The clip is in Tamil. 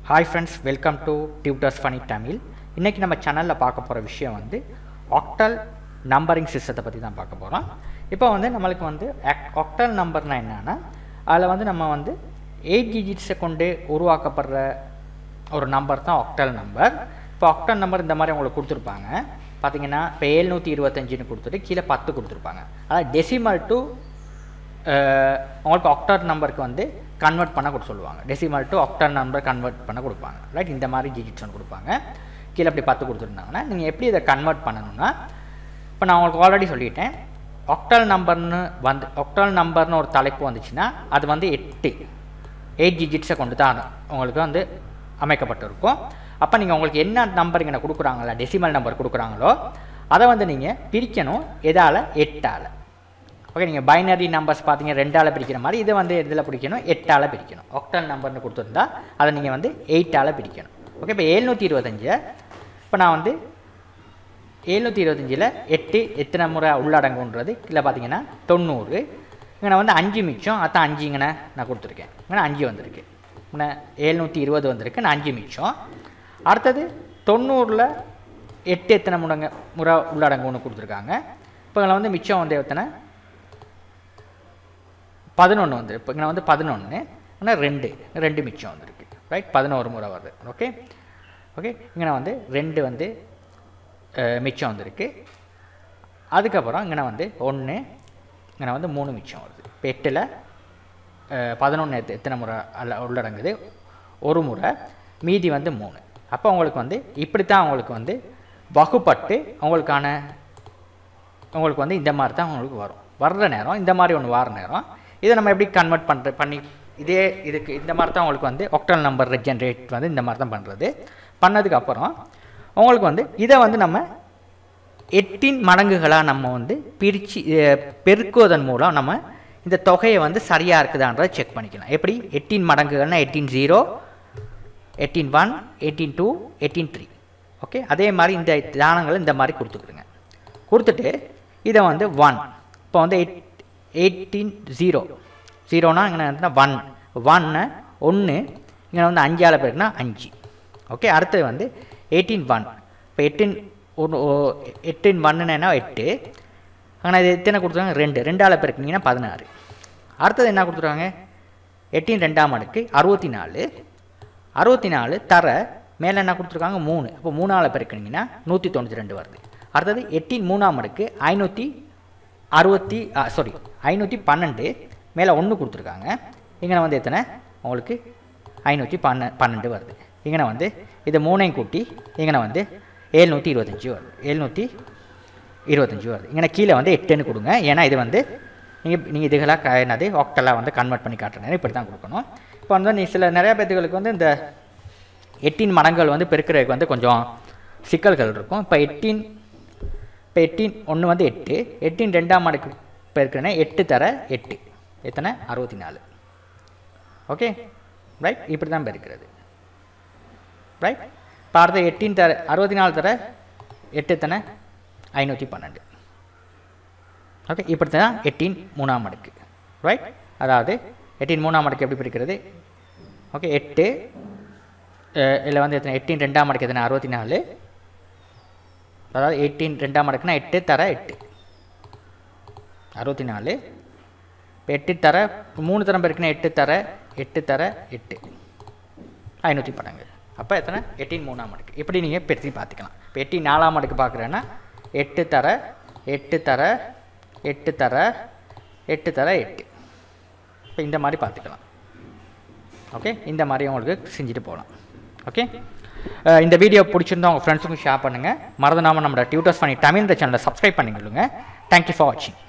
hi friends welcome to tutors funny Tamil இன்றைக்கி நம்ம சேனலில் பார்க்க போகிற விஷயம் வந்து ஆக்டல் நம்பரிங் சிஸ்டத்தை பற்றி தான் பார்க்க போகிறோம் இப்போ வந்து நம்மளுக்கு வந்து ஆக்டல் நம்பர்னால் என்னென்னா அதில் வந்து நம்ம வந்து எயிட் டிஜிட்ஸை கொண்டு உருவாக்கப்படுற ஒரு நம்பர் தான் ஆக்டல் நம்பர் இப்போ ஆக்டல் நம்பர் இந்த மாதிரி உங்களுக்கு கொடுத்துருப்பாங்க பார்த்தீங்கன்னா இப்போ ஏழ்நூற்றி இருபத்தஞ்சுன்னு கொடுத்துட்டு கீழே பத்து கொடுத்துருப்பாங்க அதாவது டெசிமல் டு உங்களுக்கு ஆக்டர் நம்பருக்கு வந்து கன்வெர்ட் பண்ண கொடுத்து சொல்லுவாங்க decimal to octal number convert பண்ண கொடுப்பாங்க ரைட் இந்த மாதிரி டிஜிட்ஸ் ஒன்று கொடுப்பாங்க கீழே அப்படி பத்து கொடுத்துருந்தாங்கன்னா நீங்கள் எப்படி இதை கன்வெர்ட் பண்ணணும்னா இப்போ நான் உங்களுக்கு ஆல்ரெடி சொல்லிட்டேன் ஆக்டல் நம்பர்னு வந்து ஆக்டல் நம்பர்னு ஒரு தலைப்பு வந்துச்சுன்னா அது வந்து எட்டு எயிட் டிஜிட்ஸை கொண்டு தான் உங்களுக்கு வந்து அமைக்கப்பட்டிருக்கும் அப்போ நீங்கள் உங்களுக்கு என்ன நம்பர் இங்கே கொடுக்குறாங்களா டெசிமல் நம்பர் கொடுக்குறாங்களோ அதை வந்து நீங்கள் பிரிக்கணும் எதால் எட்டால் ஓகே நீங்கள் பைனரி நம்பர்ஸ் பார்த்தீங்க ரெண்டால் பிரிக்கிற மாதிரி இதை வந்து இதில் பிடிக்கணும் எட்டால் பிரிக்கணும் ஆக்டல் நம்பர்னு கொடுத்துருந்தா அதை நீங்கள் வந்து எயிட்டால் பிரிக்கணும் ஓகே இப்போ ஏழ்நூற்றி இருபத்தஞ்சு இப்போ நான் வந்து ஏழ்நூற்றி இருபத்தஞ்சில் எட்டு எத்தனை முறை உள்ளடங்குன்றது இல்லை பார்த்தீங்கன்னா தொண்ணூறு இங்கே நான் வந்து அஞ்சு மிச்சம் அதான் அஞ்சு இங்கே நான் கொடுத்துருக்கேன் இங்கே அஞ்சு வந்திருக்கு இங்கே ஏழ்நூற்றி இருபது வந்திருக்கு நான் அஞ்சு மிச்சம் அடுத்தது தொண்ணூறில் எட்டு எத்தனை முடங்க முறை உள்ளடங்குன்னு கொடுத்துருக்காங்க இப்போ இதில் வந்து மிச்சம் வந்து எத்தனை பதினொன்று வந்து இப்போ இங்கே வந்து பதினொன்று ஆனால் ரெண்டு ரெண்டு மிச்சம் வந்திருக்கு ரைட் பதினோரு முறை வருது ஓகே ஓகே இங்கே வந்து ரெண்டு வந்து மிச்சம் வந்திருக்கு அதுக்கப்புறம் இங்கே வந்து ஒன்று இங்கே வந்து மூணு மிச்சம் வருது இப்போ எட்டில் பதினொன்று எத்து எத்தனை முறை அல்ல உள்ளடங்குது ஒரு முறை மீதி வந்து மூணு அப்போ உங்களுக்கு வந்து இப்படி தான் உங்களுக்கு வந்து வகுப்பட்டு உங்களுக்கான உங்களுக்கு வந்து இந்த மாதிரி தான் உங்களுக்கு வரும் வர்ற நேரம் இந்த மாதிரி ஒன்று வர நேரம் இதை நம்ம எப்படி கன்வெர்ட் பண்ணுற பண்ணி இதே இதுக்கு இந்த மாதிரி தான் உங்களுக்கு வந்து ஒக்டல் நம்பர் ஜென்ரேட் வந்து இந்த மாதிரி தான் பண்ணுறது பண்ணதுக்கப்புறம் உங்களுக்கு வந்து இதை வந்து நம்ம எட்டின் மடங்குகளாக நம்ம வந்து பிரித்து பெருக்குவதன் மூலம் நம்ம இந்த தொகையை வந்து சரியாக இருக்குதான்றதை செக் பண்ணிக்கலாம் எப்படி எட்டின் மடங்குகள்னால் எட்டின் ஜீரோ எட்டின் one eighteen two eighteen three okay அதே மாதிரி இந்த தானங்களை இந்த மாதிரி கொடுத்துக்கிடுங்க கொடுத்துட்டு இதை வந்து ஒன் இப்போ வந்து எயிட் எயிட்டீன் ஜீரோ ஜீரோனா இங்கே ஒன் ஒன்னு ஒன்று இங்கே வந்து அஞ்சால் பேருக்குன்னா அஞ்சு ஓகே அடுத்தது வந்து எயிட்டீன் ஒன் இப்போ எட்டின் ஒன்று எட்டின் ஒன்னுனா எட்டு ஆனால் இது எத்தனை கொடுத்துருக்காங்க ரெண்டு ரெண்டால் பெருக்குனீங்கன்னா பதினாறு அடுத்தது என்ன கொடுத்துருக்காங்க எட்டின் ரெண்டாம் அடுக்கு அறுபத்தி நாலு அறுபத்தி நாலு தர மேலே என்ன கொடுத்துருக்காங்க மூணு அப்போ மூணால் பெருக்குனீங்கன்னா நூற்றி தொண்ணூற்றி ரெண்டு வருது அடுத்தது எட்டின் மூணாம் அடுக்கு ஐநூற்றி அறுபத்தி சாரி ஐநூற்றி பன்னெண்டு மேலே ஒன்று கொடுத்துருக்காங்க இங்கே வந்து எத்தனை உங்களுக்கு ஐநூற்றி பன்ன பன்னெண்டு வருது இங்கே வந்து இது மூணையும் கூட்டி இங்கே வந்து ஏழ்நூற்றி இருபத்தஞ்சி வருது ஏழ்நூற்றி இருபத்தஞ்சி வருது இங்கே கீழே வந்து எட்டுன்னு கொடுங்க ஏன்னா இது வந்து நீங்கள் நீங்கள் இதுகளாக என்னது ஆக்டலாக வந்து கன்வெர்ட் பண்ணி காட்டுறேன் இப்படி தான் கொடுக்கணும் இப்போ வந்து நீ சில நிறையா பேத்துகளுக்கு வந்து இந்த எட்டின் மடங்கள் வந்து பெருக்கிறதுக்கு வந்து கொஞ்சம் சிக்கல்கள் இருக்கும் இப்போ எட்டின் இப்போ எட்டின் ஒன்று வந்து எட்டு எட்டின் ரெண்டாம் மடக்கு பெருக்கிறேன்னா எட்டு தர எட்டு எத்தனை அறுபத்தி நாலு ஓகே ரைட் இப்படி தான் பெருக்கிறது ரைட் இப்போ அடுத்த எட்டின் தர அறுபத்தி நாலு தர எட்டு எத்தனை ஐநூற்றி பன்னெண்டு ஓகே இப்படி தான் எட்டின் மூணாம் மடக்கு ரைட் அதாவது எட்டின் மூணாம் மடக்கு எப்படி பிரிக்கிறது ஓகே எட்டு இதில் வந்து எத்தனை எட்டின் ரெண்டாம் மடக்கு எத்தனை அறுபத்தி நாலு அதாவது எயிட்டீன் ரெண்டாம் மடக்குனா எட்டு தர எட்டு அறுபத்தி நாலு இப்போ எட்டு தர மூணு தரம் பெருக்குன்னா எட்டு தர எட்டு தர எட்டு ஐநூற்றி பன்னெண்டு அப்போ எத்தனை எட்டின் மூணாம் மடக்கு இப்படி நீங்கள் பெருத்தி பார்த்துக்கலாம் இப்போ எட்டின் நாலாம் மடக்கு பார்க்குறேன்னா எட்டு தர எட்டு தர எட்டு தர எட்டு தர எட்டு இப்போ இந்த மாதிரி பார்த்துக்கலாம் ஓகே இந்த மாதிரி உங்களுக்கு செஞ்சுட்டு போகலாம் ஓகே இந்த வீடியோ பிடிச்சிருந்தா உங்கள் ஃப்ரெண்ட்ஸுக்கும் ஷேர் பண்ணுங்கள் மறந்துடாமல் நம்மளோட டியூட்டர்ஸ் பண்ணி தமிழ் சேனலை சப்ஸ்கிரைப் பண்ணிக்கொள்ளுங்க தேங்க்யூ ஃபார் வாட்சிங்